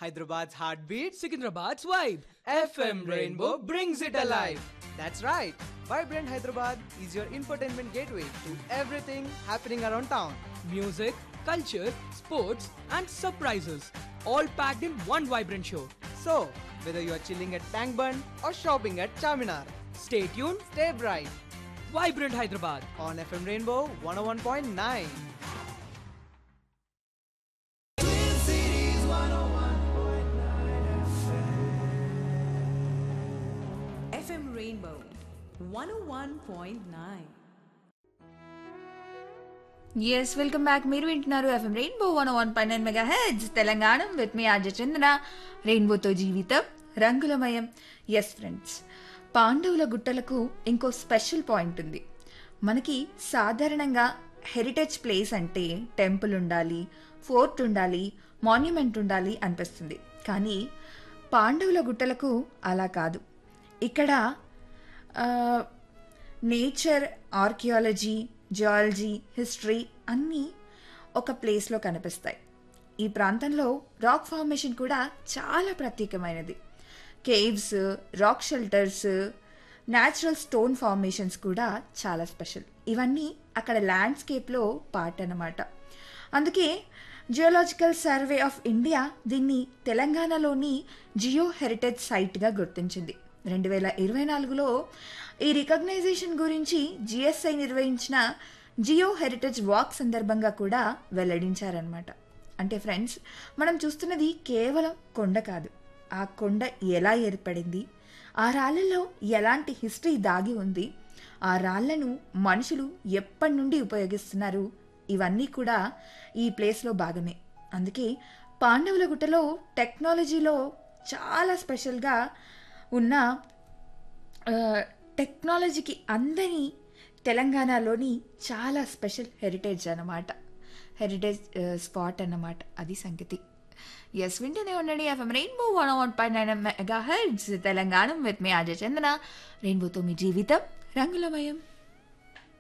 Hyderabad's heartbeat, Secunderabad's vibe. FM Rainbow brings it alive. That's right. Vibrant Hyderabad is your infotainment gateway to everything happening around town. Music, culture, sports, and surprises. All packed in one vibrant show. So, whether you are chilling at Tank Bund or shopping at Charminar, Stay tuned. stay bright Vibrant Hyderabad. on FM Rainbow 101.9. FM Rainbow 101.9. Yes welcome back మీరు వింటున్నారు FM Rainbow one one పై nine mega heads Telangana with me RJ Chandana రెయిన్బోతో జీవితం రంగులమయం yes friends పాండవుల గుట్టలకు ఇంకో special point ఉంది మనకి సాధారణంగా హెరిటేజ్ ప్లేస్ అంటే టెంపుల్ ఉండాలి ఫోర్ట్ ఉండాలి మాన్యుమెంట్ ఉండాలి అనిపిస్తుంది కానీ పాండవుల గుట్టలకు అలా కాదు ఇక్కడ ఆ, నేచర్ ఆర్కియాలజీ జియాలజీ హిస్టరీ అన్నీ ఒక ప్లేస్లో కనిపిస్తాయి ఈ ప్రాంతంలో రాక్ ఫార్మేషన్ కూడా చాలా ప్రత్యేకమైనది caves rock shelters natural stone formations కూడా చాలా స్పెషల్ ఇవన్నీ అక్కడ ల్యాండ్స్కేప్లో పార్ట్ అన్నమాట అందుకే జియోలాజికల్ సర్వే ఆఫ్ ఇండియా దీన్ని తెలంగాణలోని జియో హెరిటేజ్ సైట్గా గుర్తించింది రెండు వేల ఇరవై నాలుగులో ఈ రికగ్నైజేషన్ గురించి జిఎస్ఐ నిర్వహించిన జియో హెరిటేజ్ వాక్ సందర్భంగా కూడా వెల్లడించారనమాట అంటే ఫ్రెండ్స్ మనం చూస్తున్నది కేవలం కొండ కాదు ఆ కొండ ఎలా ఏర్పడింది ఆ రాళ్ళలో ఎలాంటి హిస్టరీ దాగి ఉంది ఆ రాళ్లను మనుషులు ఎప్పటి నుండి ఉపయోగిస్తున్నారు ఇవన్నీ కూడా ఈ ప్లేస్లో భాగమే అందుకే పాండవుల గుట్టలో టెక్నాలజీలో చాలా స్పెషల్గా ఉన్న ఆ, టెక్నాలజీకి అందని తెలంగాణలోని చాలా స్పెషల్ హెరిటేజ్ అన్నమాట హెరిటేజ్ ఆ, స్పాట్ అన్నమాట అది సంగతి ఎస్ వింటూనే ఉండండి FM Rainbow one one point nine mega heads Telangana with me Ajay Chandana రెయిన్బోతో మీ జీవితం రంగులమయం